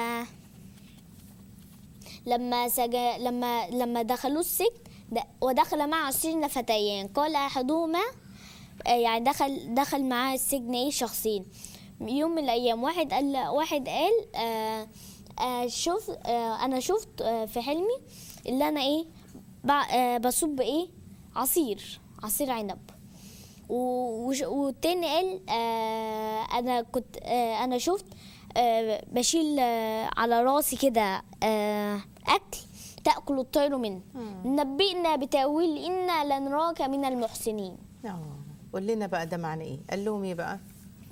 لما سج... لما لما دخلوا السجن د... ودخل معه السجن فتيان قال احدهما آه، يعني دخل دخل معاه السجن ايه شخصين يوم من الايام واحد قال واحد قال آه آه شوف آه انا شفت آه في حلمي اللي انا ايه بع- آه بصب ايه عصير عصير عنب و- وش- والتاني قال آه انا كنت آه انا شفت آه بشيل آه على راسي كده آه اكل تاكل الطير منه نبئنا بتاويل انا لنراك من المحسنين اه قول لنا بقى ده معنى ايه قال لهم ايه بقى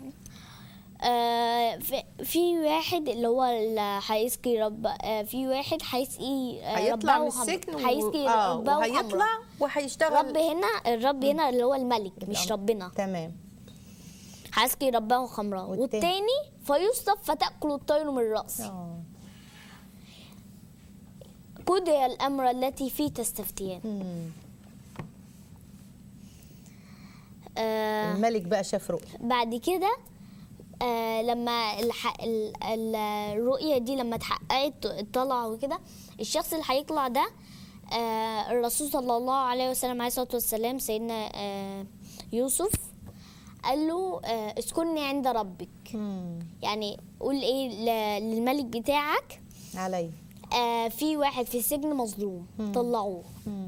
آه في, في واحد اللي هو اللي هيسقي رب آه في واحد هيسقي آه هيطلع من رباه حمرا. السجن و- هيسقي اه رباه حمرا. وهيطلع وهيشتغل رب هنا الرب هنا اللي هو الملك مش آه. ربنا تمام هيسقي رباه خمرا والتاني؟ والتاني فيصطف فتأكل الطير من رأسه اه قضي الأمر التي فيه تستفتيان مم. آه الملك بقى شاف رؤيا بعد كده آه لما الح... ال- ال- الرؤية دي لما اتحققت طلع وكده الشخص اللي هيطلع ده آه الرسول صلى الله عليه وسلم عليه الصلاة والسلام سيدنا آه يوسف قال له آه اسكني عند ربك مم. يعني قول ايه ل- للملك بتاعك علي آه في واحد في السجن مظلوم طلعوه مم.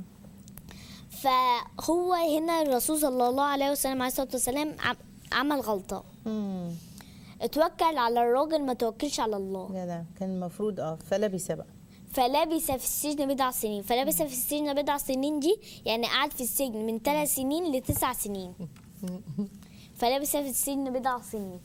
فهو هنا الرسول صلى الله عليه وسلم عليه الصلاة والسلام عم- عمل غلطة مم. اتوكل على الراجل ما توكلش على الله جدع كان المفروض اه فلبس بقى فلبس في السجن بضع سنين فلبس في السجن بضع سنين دي يعني قعد في السجن من ثلاث سنين لتسع سنين فلبس في السجن بضع سنين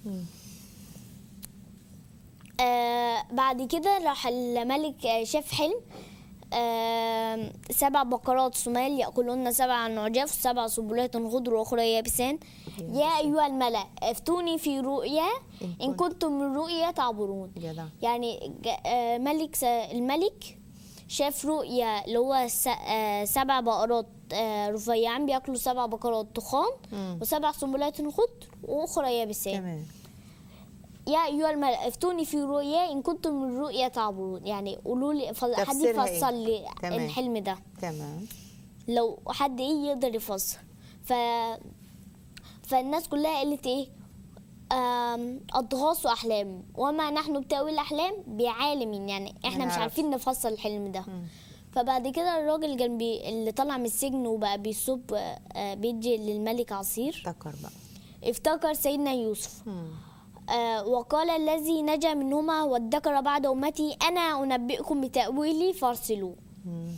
آه بعد كده راح الملك آه، شاف حلم آه سبع بقرات سمال يأكلن سبع عجاف سبع سبلات خضر وأخرى يابسان يا أيها الملأ افتوني في رؤيا إن كنتم من رؤيا تعبرون جدع يعني ج- آه، ملك س- الملك شاف رؤيا اللي هو س- آه، سبع بقرات آه، رفيعين بياكلوا سبع بقرات تخان مم. وسبع سنبلات خضر واخرى يابسات تمام يا ايها الملأ افتوني في رؤيا ان كنتم من رؤيا تعبرون يعني قولوا لي فل- حد تفسيرها إيه؟ يفسر لي تمام. الحلم ده تمام لو حد ايه يقدر يفسر ف فالناس كلها قالت ايه آم، اضغاث واحلام وما نحن بتاويل الاحلام بعالم يعني احنا مش نعرف. عارفين نفسر الحلم ده فبعد كده الراجل كان بي... اللي طلع من السجن وبقى بيصب آه، بيدي للملك عصير افتكر بقى افتكر سيدنا يوسف مم. آه وقال الذي نجا منهما وادكر بعد أمتي أنا أنبئكم بتأويلي فارسلوه مم.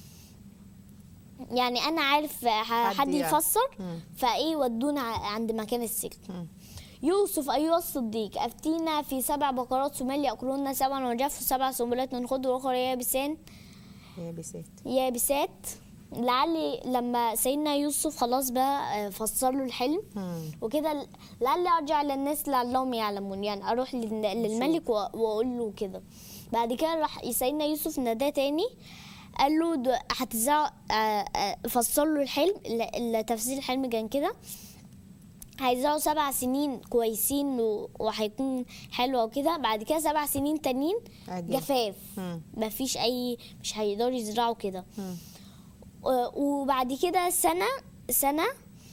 يعني أنا عارف ح- حد حد يعني. يفسر مم. فإيه ودونا ع- عند مكان السجن مم. يوسف أيها الصديق أفتينا في سبع بقرات سمال يأكلون سبعا وجف سبع سنبلات من خضر وأخرى يابسان يا بسات يابسات لعلي لما سيدنا يوسف خلاص بقى آه، فسر له الحلم مم. وكده لعلي ارجع للناس لعلهم يعلمون يعني اروح لل- للملك و- واقول له كده بعد كده راح سيدنا يوسف ناداه تاني قال له ده هتزرع آه، آه، فسر له الحلم ال- ال- تفسير الحلم كان كده هيزرعوا سبع سنين كويسين و- وهيكون حلو وكده بعد كده سبع سنين تانيين عادي. جفاف مم. مفيش اي مش هيقدروا يزرعوا كده مم. و- وبعد كده سنة سنة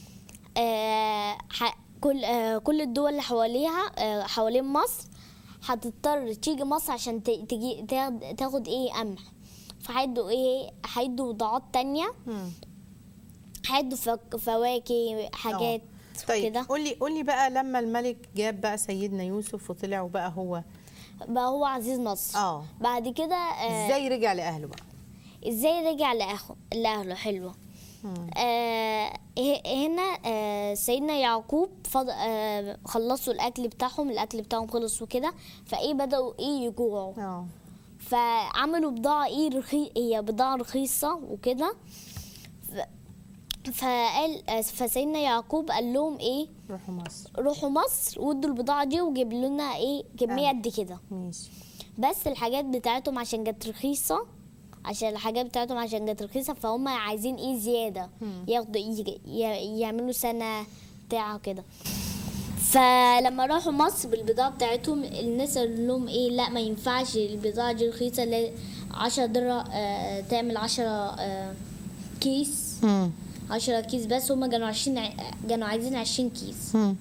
آه ح- كل آه كل الدول اللي حواليها آه حوالين مصر هتضطر تيجي مصر عشان ت- تجي تاخد, تاخد ايه قمح فهيدوا ايه هيدوا بضاعات تانية مم. هيدوا فك- فواكه حاجات آه. طيب كده قولي قولي بقى لما الملك جاب بقى سيدنا يوسف وطلع وبقى هو بقى هو عزيز مصر اه بعد كده آه ازاي رجع لاهله بقى ازاي رجع لاخو لاهله حلوه مم. آه ه- هنا آه سيدنا يعقوب فض... آه خلصوا الاكل بتاعهم الاكل بتاعهم خلص وكده فايه بداوا ايه يجوعوا اه فعملوا بضاعه ايه رخي... هي بضاعه رخيصه وكده ف... فقال آه، فسيدنا يعقوب قال لهم ايه روحوا مصر روحوا مصر وادوا البضاعه دي وجيب لنا ايه كميه آه. قد كده ماشي بس الحاجات بتاعتهم عشان كانت رخيصة عشان الحاجات بتاعتهم عشان كانت رخيصة فهم عايزين ايه زيادة مم. ياخدوا ي- ي- يعملوا سنة بتاع كده فلما راحوا مصر بالبضاعة بتاعتهم الناس قالوا لهم ايه لا ما ينفعش البضاعة دي رخيصة لا 10 درة آه تعمل 10 آه كيس مم. 10 كيس بس هما كانوا 20 كانوا عايزين 20 كيس مم.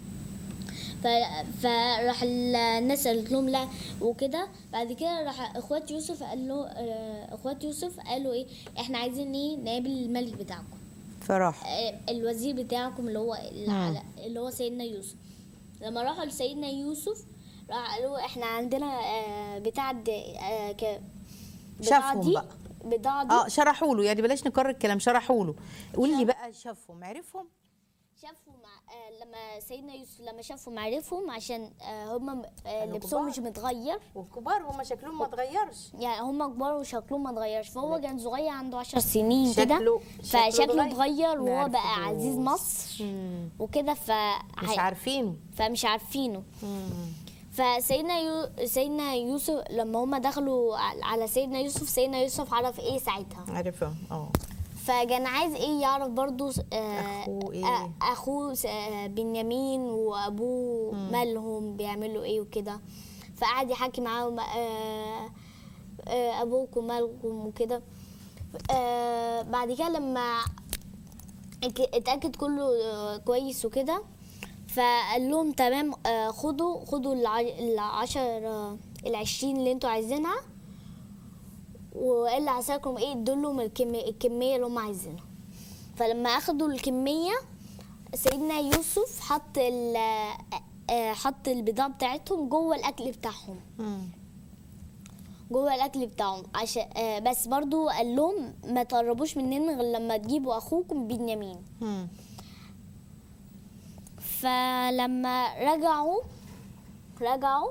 ف- فراح الناس قالت لهم لا وكده بعد كده راح اخوات يوسف قال له آه، اخوات يوسف قالوا ايه احنا عايزين ايه نقابل الملك بتاعكم فراح آه، الوزير بتاعكم اللي هو اللي, مم. على اللي هو سيدنا يوسف لما راحوا لسيدنا يوسف راح قالوا احنا عندنا آه، بتاع د- آه، ك- بضاعة شافهم دي- بقى. بضاعة دي اه شرحوا له يعني بلاش نكرر الكلام شرحوا له قولي لي بقى شافهم عرفهم شافوا مع آه، لما سيدنا يوسف لما شافهم عرفهم عشان آه، هم آه، كانوا لبسهم كبار. مش متغير والكبار هم شكلهم ما اتغيرش يعني هم كبار وشكلهم ما اتغيرش فهو كان صغير عنده عشر سنين كده شكله- شكله فشكله اتغير. اتغير وهو ما بقى عرفوش. عزيز مصر مم. وكده ف مش عارفينه فمش عارفينه مم. فسيدنا يو... سيدنا يوسف لما هم دخلوا على- على سيدنا يوسف سيدنا يوسف عرف ايه ساعتها عرفهم اه فكان عايز ايه يعرف برضو آه، أخوه إيه؟ آه، اخوه س- آه، بنيامين وابوه مالهم بيعملوا ايه وكده فقعد يحكي معاهم آه، آه، ابوكم مالكم وكده آه، بعد كده لما ات- اتاكد كله آه، كويس وكده فقال لهم تمام آه، خدوا خدوا الع- العشر آه، العشرين اللي انتوا عايزينها وايه اللي عساكم ايه ادوا لهم الكمية, الكميه اللي هم عايزينها فلما اخدوا الكميه سيدنا يوسف حط ال آه، حط البضاعه بتاعتهم جوه الاكل بتاعهم مم. جوه الاكل بتاعهم عشان آه، بس برضو قال لهم ما تقربوش مننا غير لما تجيبوا اخوكم بنيامين مم. فلما رجعوا رجعوا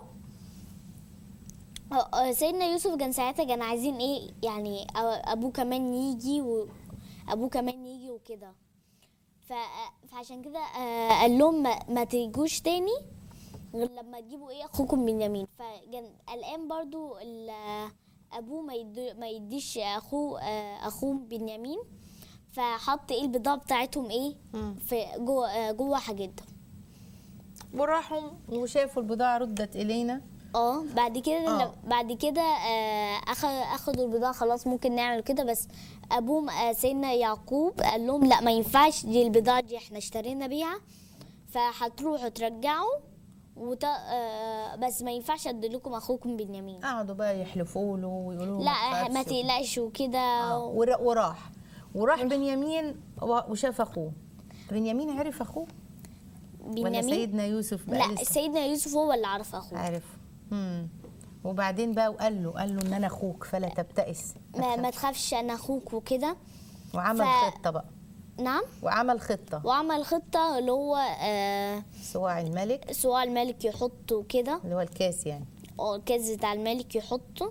آه، آه، سيدنا يوسف كان ساعتها كان عايزين ايه يعني أ- ابوه كمان يجي وابوه كمان يجي وكده ف- فعشان كده آه، قال لهم ما, ما تيجوش تاني غير لما تجيبوا ايه اخوكم بنيامين فكان قلقان برضو ال- ابوه ما, يدي ما يديش اخوه آه، اخوه بنيامين فحط ايه البضاعه بتاعتهم ايه مم. في جوه آه، جوه حاجتهم وراحوا وشافوا البضاعة ردت إلينا اه بعد كده آه. لم- بعد كده آه، اخد اخدوا البضاعه خلاص ممكن نعمل كده بس ابوهم آه، سيدنا يعقوب قال لهم لا ما ينفعش دي البضاعه دي احنا اشترينا بيها فهتروحوا ترجعوا وت... آه، بس ما ينفعش ادي لكم اخوكم بنيامين قعدوا بقى يحلفوا له ويقولوا له لا ما تخافش. تقلقش وكده آه. ور- وراح وراح بنيامين و- وشاف أخوه بنيامين عرف أخوه ولا بنيامين سيدنا يوسف بقى لا لسه سيدنا يوسف هو اللي عرف اخوه عارف مم. وبعدين بقى وقال له قال له ان انا اخوك فلا تبتئس ما, ما تخافش. تخافش انا اخوك وكده وعمل ف- خطه بقى نعم وعمل خطه وعمل خطه اللي هو آه صواع الملك سواء الملك يحطه كده اللي هو الكاس يعني أو الكاس بتاع الملك يحطه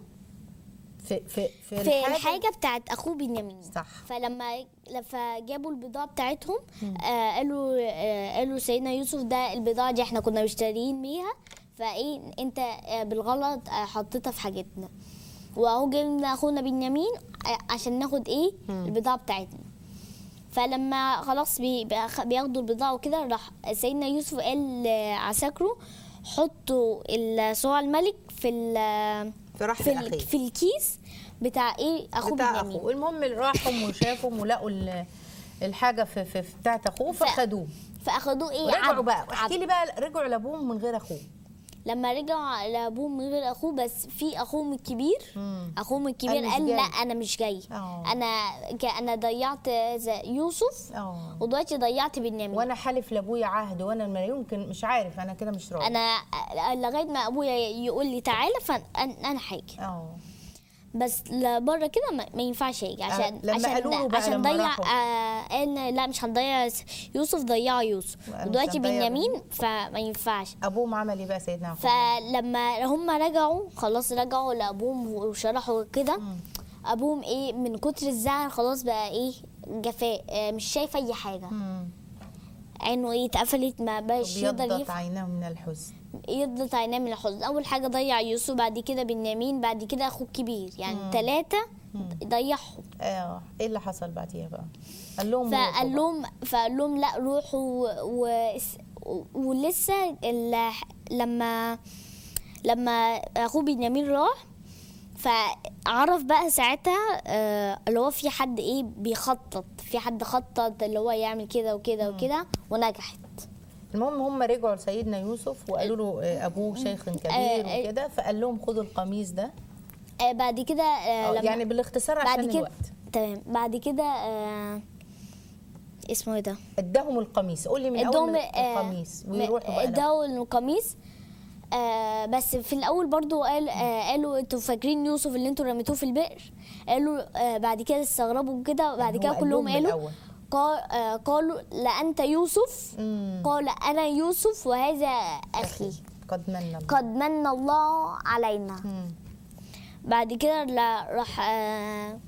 في في في, في الحاجه بتاعت اخوه بنيامين صح. فلما فجابوا البضاعه بتاعتهم آه قالوا آه قالوا سيدنا يوسف ده البضاعه دي احنا كنا مشترين بيها فايه انت آه بالغلط آه حطيتها في حاجتنا واهو جبنا اخونا بنيامين آه عشان ناخد ايه البضاعه بتاعتنا فلما خلاص بي- بياخ- بياخدوا البضاعه وكده راح سيدنا يوسف قال لعساكره حطوا ال- صواع الملك في ال- في رحم في, ال- أخيه. في الكيس بتاع ايه اخوه بتاع بنيامين اخوه المهم راحوا وشافوا ولقوا ال- الحاجه في, في, في بتاعت اخوه فخدوه فاخدوه ايه رجعوا عبد- بقى احكي عبد. لي بقى رجعوا لابوهم من غير اخوه لما رجعوا لابوهم من غير اخوه بس في اخوهم الكبير مم. اخوهم الكبير مش قال جاي. لا انا مش جاي آه. انا ك- انا ضيعت زي يوسف اه ودلوقتي ضيعت بنيامين وانا حالف لابويا عهد وانا ما يمكن مش عارف انا كده مش راضي انا لغايه ما ابويا يقول لي تعالى فانا حاجه اه بس بره كده ما, ما ينفعش يجي عشان لما عشان قالوا له بقى عشان لما ضيع راحوا. آه قال لا مش هنضيع يوسف ضيعوا يوسف وقالوا ودلوقتي مش هنضيع بنيامين فما ينفعش ابوهم عمل ايه بقى سيدنا يعقوب فلما هم رجعوا خلاص رجعوا لابوهم وشرحوا كده ابوهم ايه من كتر الزعل خلاص بقى ايه جفاء آه، مش شايف اي حاجه مم. عينه ايه اتقفلت ما بقاش يقدر ابيضت يف- عيناه من الحزن يضغط عيناه من الحزن اول حاجه ضيع يوسف بعد كده بنيامين بعد كده اخوه الكبير يعني ثلاثه ضيعهم اه ايه اللي حصل بعديها بقى قال لهم روحوا فقال بقى. لهم فقال لهم لا روحوا و... و... ولسه ال... لما لما اخوه بنيامين راح فعرف بقى ساعتها آه، اللي هو في حد ايه بيخطط في حد خطط اللي هو يعمل كده وكده وكده ونجحت المهم هم رجعوا لسيدنا يوسف وقالوا له آه، ابوه شيخ كبير آه، وكده فقال لهم خدوا القميص ده آه، بعد كده آه، آه، لما يعني بالاختصار عشان بعد كده الوقت تمام بعد كده آه، اسمه ايه ده اداهم القميص قول لي من اول ادوهم من آه، القميص ويروحوا بقى لو- ادوا القميص آه بس في الاول برضو قال آه قالوا انتوا فاكرين يوسف اللي انتوا رميتوه في البئر قالوا آه بعد كده استغربوا كده بعد هو كده قال كلهم لهم قالوا بالأول. قال آه قالوا لأنت يوسف مم. قال أنا يوسف وهذا أخي قد من الله قد من الله علينا مم. بعد كده لا- راح آه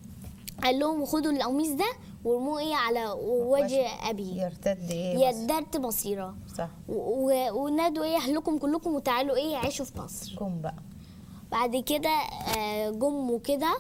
قال لهم خدوا القميص ده وارموه ايه على وجه ابيه يرتد ايه بس. يدرت مصيره صح و- و- ونادوا ايه اهلكم كلكم وتعالوا ايه عيشوا في مصر قوم بقى بعد كده آه، جم وكده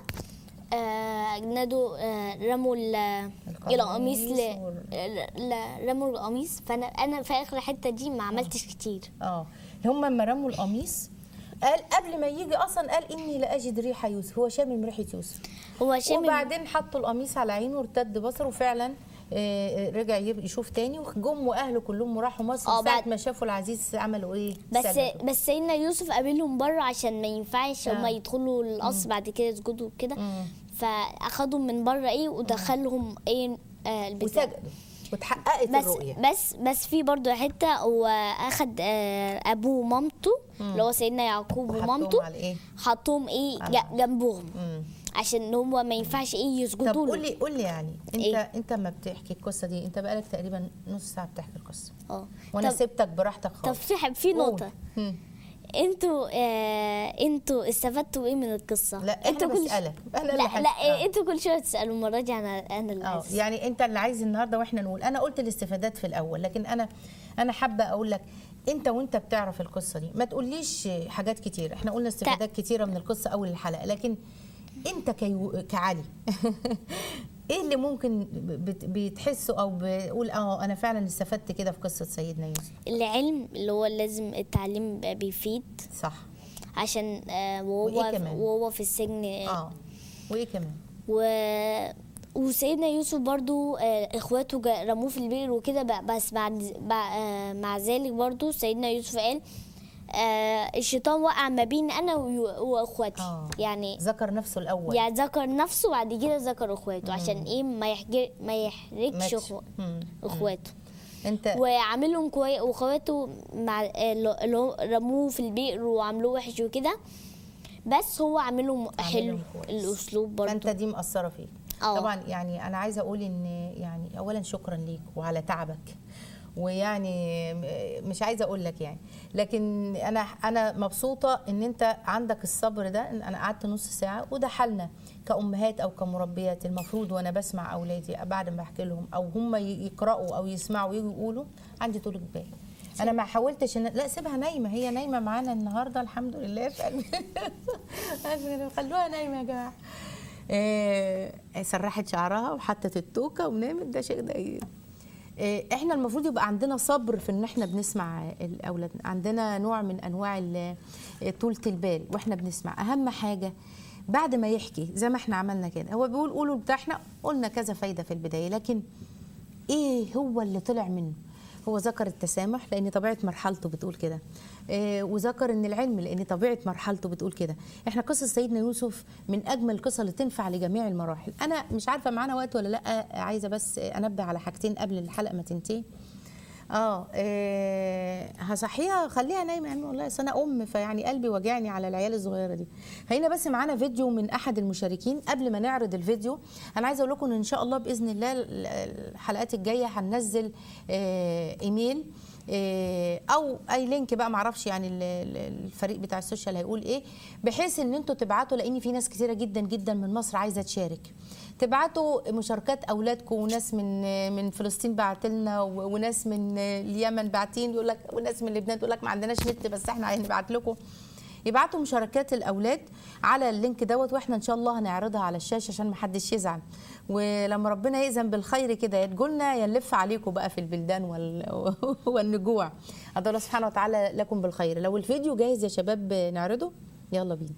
آه، نادوا آه، رموا ال- القميص القميص ل- وال- ل- رموا القميص فانا انا في اخر الحته دي ما عملتش كتير اه هم لما رموا القميص قال قبل ما يجي اصلا قال اني لاجد ريح يوسف هو شامم ريحه يوسف هو شامم وبعدين حطوا القميص على عينه وارتد بصره وفعلا آه، رجع يب- يشوف تاني وجم واهله كلهم وراحوا مصر اه ساعه بعد- ما شافوا العزيز عملوا ايه بس سجدوا. بس سيدنا يوسف قابلهم بره عشان ما ينفعش آه. هما يدخلوا القصر بعد كده يسجدوا وكده مم. فاخدهم من بره ايه ودخلهم ايه آه البتاع وسجدوا واتحققت بس الرؤيه بس بس في برضه حته هو اخد آه، ابوه ومامته اللي هو سيدنا يعقوب وحطهم ومامته على ايه حطهم ايه على- ج- جنبهم مم. عشان هو ما ينفعش ايه طب يسجدوا قول له لي قول لي يعني انت إيه؟ انت ما بتحكي القصه دي انت بقالك تقريبا نص ساعه بتحكي القصه اه وانا طب- سبتك براحتك طب خالص في في قول. نقطه مم. انتوا آه انتوا استفدتوا ايه من القصه لا، أنا انتوا كل بسألك. أنا اللي لا حاسة. لا آه. إيه انتوا كل شويه تسالوا المره دي انا انا اللي اه عايز. يعني انت اللي عايز النهارده واحنا نقول انا قلت الاستفادات في الاول لكن انا انا حابه اقول لك انت وانت بتعرف القصه دي ما تقوليش حاجات كتير احنا قلنا استفادات كتيره من القصه اول الحلقه لكن انت كيو كعلي ايه اللي ممكن بت- بتحسه او بقول اه انا فعلا استفدت كده في قصه سيدنا يوسف العلم اللي هو لازم التعليم يبقى بيفيد صح عشان آه وهو وإيه كمان؟ وهو في السجن اه وايه كمان و وسيدنا يوسف برضو آه، اخواته جا- رموه في البئر وكده ب- بس بعد بع- آه، مع ذلك برضو سيدنا يوسف قال آه، الشيطان وقع ما بين انا ويو- واخواتي آه. يعني ذكر نفسه الاول يعني ذكر نفسه وبعد كده ذكر اخواته عشان ايه ما يحجر ما يحرجش ماتش. أخو- مم. اخواته انت وعاملهم كويس واخواته مع اللي هو رموه في البئر وعملوه وحش وكده بس هو عاملهم حلو عاملهم كويس. الاسلوب فانت برضه دي مأثرة فيك اه. طبعا يعني انا عايزه اقول ان يعني اولا شكرا ليك وعلى تعبك ويعني م- مش عايزه اقول لك يعني لكن انا انا مبسوطه ان انت عندك الصبر ده ان انا قعدت نص ساعه وده حالنا كامهات او كمربيات المفروض وانا بسمع اولادي بعد ما بحكي لهم او هم ي- يقراوا او يسمعوا ويجوا يقولوا عندي طول بال انا ما حاولتش ان لا سيبها نايمه هي نايمه معانا النهارده الحمد لله في قلبي خلوها نايمه يا جماعه آه، سرحت شعرها وحطت التوكه ونامت ده شيء ده آه، احنا المفروض يبقى عندنا صبر في ان احنا بنسمع الاولاد عندنا نوع من انواع ال- طولة البال واحنا بنسمع اهم حاجه بعد ما يحكي زي ما احنا عملنا كده هو بيقول قولوا بتاعنا قلنا كذا فايده في البدايه لكن ايه هو اللي طلع منه هو ذكر التسامح لان طبيعه مرحلته بتقول كده آه وذكر ان العلم لان طبيعه مرحلته بتقول كده احنا قصه سيدنا يوسف من اجمل القصص اللي تنفع لجميع المراحل انا مش عارفه معانا وقت ولا لا عايزه بس انبه على حاجتين قبل الحلقه ما تنتهي اه إيه هصحيها خليها نايمه يعني والله أصل انا ام فيعني قلبي وجعني على العيال الصغيره دي خلينا بس معانا فيديو من احد المشاركين قبل ما نعرض الفيديو انا عايزه اقول لكم ان ان شاء الله باذن الله ال- الحلقات الجايه هننزل آه، ايميل آه، او اي لينك بقى معرفش يعني ال- ال- الفريق بتاع السوشيال هيقول ايه بحيث ان انتوا تبعتوا لان في ناس كتيره جدا جدا من مصر عايزه تشارك تبعتوا مشاركات اولادكم وناس من من فلسطين بعت لنا و- وناس من اليمن باعتين يقول لك وناس من لبنان تقول لك ما عندناش نت بس احنا هنبعت لكم يبعتوا مشاركات الاولاد على اللينك دوت واحنا ان شاء الله هنعرضها على الشاشه عشان ما حدش يزعل ولما ربنا يأذن بالخير كده يا تقولنا يا نلف عليكم بقى في البلدان وال... والنجوع ادعو الله سبحانه وتعالى لكم بالخير لو الفيديو جاهز يا شباب نعرضه يلا بينا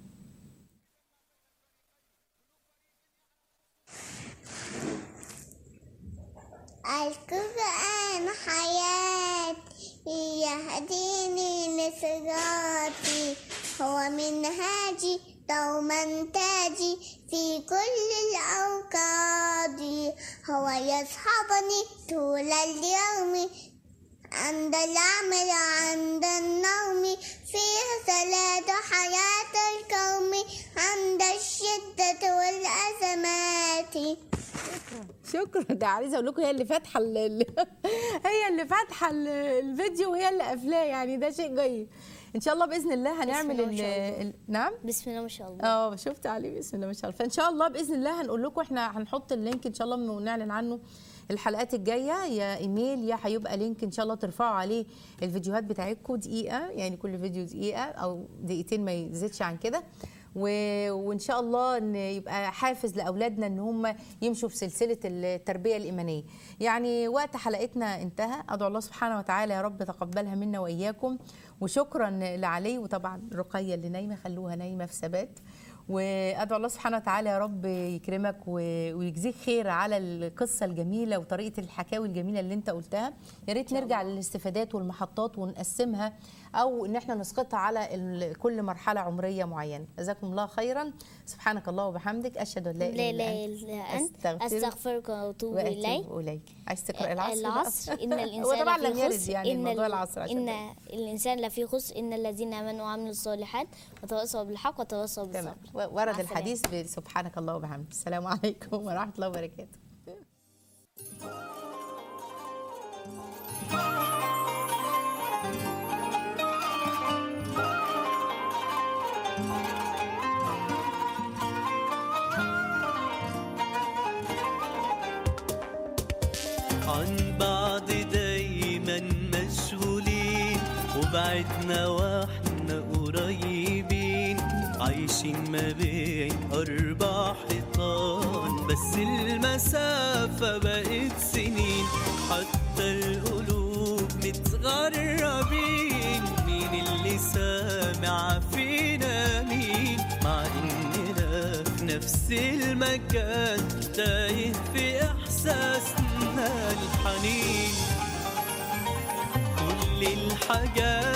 القرآن حياتي يهديني لصراطي هو منهاجي دوما تاجي في كل الأوقات هو يصحبني طول اليوم عند العمل عند النوم فيه صلاة حياة القوم عند الشدة والأزمات شكرا ده عايزه اقول لكم هي اللي فاتحه ال- ال- هي اللي فاتحه ال- الفيديو وهي اللي قافلاه يعني ده شيء جيد ان شاء الله باذن الله هنعمل الله ما ال- شاء الله. ال- نعم بسم الله ما شاء الله اه شفت عليه بسم الله ما شاء الله فان شاء الله باذن الله هنقول لكم احنا هنحط اللينك ان شاء الله ونعلن عنه الحلقات الجايه يا ايميل يا هيبقى لينك ان شاء الله ترفعوا عليه الفيديوهات بتاعتكم دقيقه يعني كل فيديو دقيقه او دقيقتين ما يزيدش عن كده و... وان شاء الله ان يبقى حافز لاولادنا ان هم يمشوا في سلسله التربيه الايمانيه يعني وقت حلقتنا انتهى ادعو الله سبحانه وتعالى يا رب تقبلها منا واياكم وشكرا لعلي وطبعا رقيه اللي نايمه خلوها نايمه في ثبات وادعو الله سبحانه وتعالى يا رب يكرمك و- ويجزيك خير على القصه الجميله وطريقه الحكاوي الجميله اللي انت قلتها يا ريت نرجع للاستفادات والمحطات ونقسمها او ان احنا نسقطها على ال- كل مرحله عمريه معينه جزاكم الله خيرا سبحانك الله وبحمدك اشهد ان لا لا اله اله الا انت الا انت أستغفرك استغفرك واتوب اليك واتوب اليك عايز تقرا العصر بقى؟ العصر ان هو الانسان طبعا لفي لم يرد خسر يعني ان موضوع ال- العصر عشان ان الانسان لفي خسر ان الذين امنوا وعملوا الصالحات وتواصوا بالحق وتواصوا تمام بالصبر ورد مع السلامة. الحديث بسبحانك الله وبحمدك السلام عليكم ورحمه الله وبركاته عن بعض دايما مشغولين وبعدنا واحنا قريبين عايشين ما بين أربع حيطان بس المسافة بقت سنين حتى القلوب متغربين مين اللي سامع فينا مين مع إننا في نفس المكان تايه في إحساسنا الحنين كل الحاجات